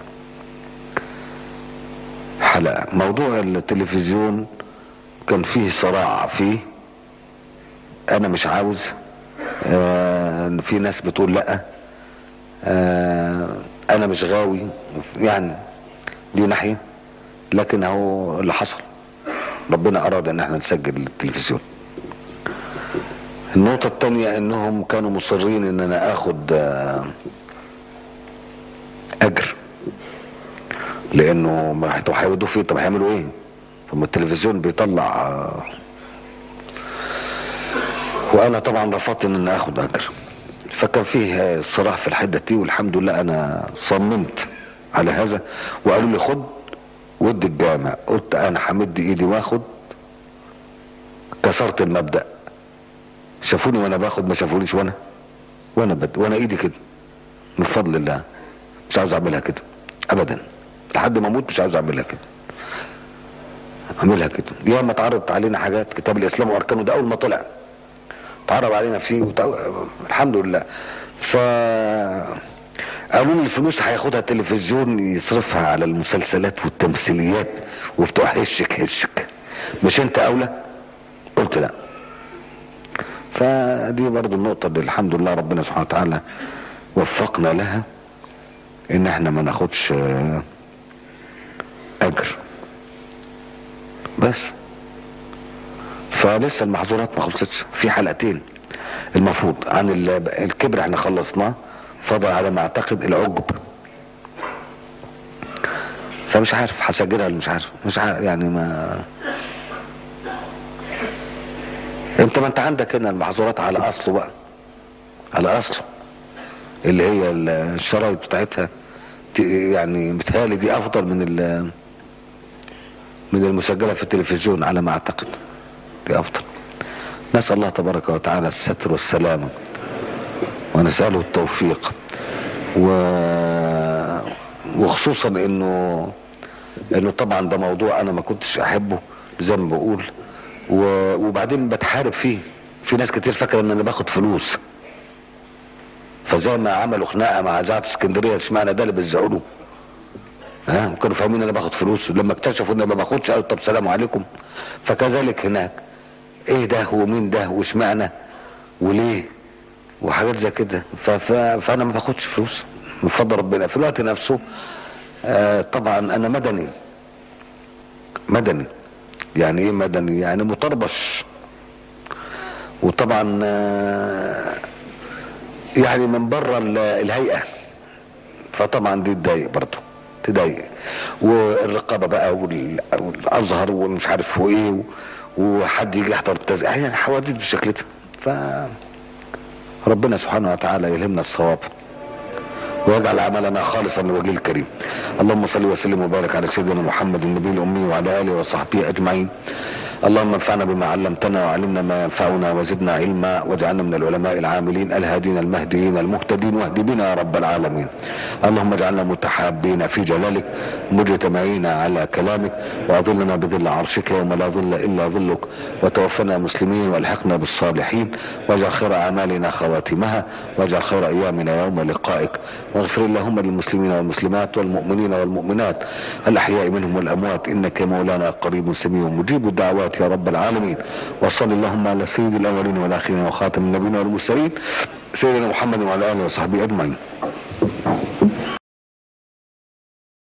حلقه موضوع التلفزيون كان فيه صراع فيه انا مش عاوز آه، إن في ناس بتقول لا آه، انا مش غاوي يعني دي ناحيه لكن هو اللي حصل ربنا اراد ان احنا نسجل التلفزيون النقطة التانية انهم كانوا مصرين ان انا اخد آه، اجر لانه ما هيتو- هيودوا فيه طب هيعملوا ايه طب ما التلفزيون بيطلع آه، وانا طبعا رفضت ان انا اخد اجر فكان فيه آه، صراع في الحدة دي والحمد لله انا صممت على هذا وقالوا لي خد ود الجامع قلت انا همد ايدي واخد كسرت المبدأ شافوني وانا باخد ما شافونيش وانا وانا بد وانا ايدي كده من فضل الله مش عاوز اعملها كده ابدا لحد ما اموت مش عاوز اعملها كده اعملها كده يا ما اتعرضت علينا حاجات كتاب الاسلام واركانه ده اول ما طلع اتعرض علينا فيه وتع... الحمد لله ف قالوا لي الفلوس هياخدها التلفزيون يصرفها على المسلسلات والتمثيليات وبتوع هشك هشك مش انت اولى قلت لا فدي برضو النقطة اللي الحمد لله ربنا سبحانه وتعالى وفقنا لها ان احنا ما ناخدش آه، اجر بس فلسه المحظورات ما خلصتش في حلقتين المفروض عن ال- الكبر احنا خلصناه فضل على ما اعتقد العجب فمش عارف هسجلها ولا مش عارف مش عارف يعني ما انت ما انت عندك هنا المحظورات على اصله بقى على اصله اللي هي ال- الشرايط بتاعتها ت- يعني متهيألي دي افضل من ال من المسجله في التلفزيون على ما اعتقد دي افضل نسال الله تبارك وتعالى الستر والسلامه ونساله التوفيق و... وخصوصا انه انه طبعا ده موضوع انا ما كنتش احبه زي ما بقول و... وبعدين بتحارب فيه في ناس كتير فاكره ان انا باخد فلوس فزي ما عملوا خناقه مع اذاعه اسكندريه اشمعنى ده اللي بيزعلوا ها وكانوا فاهمين ان انا باخد فلوس لما اكتشفوا ان أنا ما باخدش قالوا طب سلام عليكم فكذلك هناك ايه ده ومين ده واشمعنى وليه وحاجات زي كده ف... ف... فانا ما باخدش فلوس من فضل ربنا في الوقت نفسه آه طبعا انا مدني مدني يعني ايه مدني يعني مطربش وطبعا آه يعني من بره ال- الهيئه فطبعا دي تضايق برضه تضايق والرقابه بقى وال- والازهر ومش عارف وايه و- وحد يجي يحضر التزكيه يعني حوادث بالشكل ده ف ربنا سبحانه وتعالى يلهمنا الصواب ويجعل عملنا خالصا لوجه الكريم اللهم صل وسلم وبارك على سيدنا محمد النبي الامي وعلى اله وصحبه اجمعين اللهم انفعنا بما علمتنا وعلمنا ما ينفعنا وزدنا علما واجعلنا من العلماء العاملين الهادين المهديين المهتدين واهد بنا يا رب العالمين اللهم اجعلنا متحابين في جلالك مجتمعين على كلامك واظلنا بظل عرشك يوم لا ظل الا ظلك وتوفنا مسلمين والحقنا بالصالحين واجعل خير اعمالنا خواتمها واجعل خير ايامنا يوم لقائك واغفر اللهم للمسلمين والمسلمات والمؤمنين والمؤمنات الاحياء منهم والاموات انك مولانا قريب سميع مجيب الدعوات يا رب العالمين وصل اللهم على سيد الاولين والاخرين وخاتم النبيين والمرسلين سيدنا محمد وعلى اله وصحبه اجمعين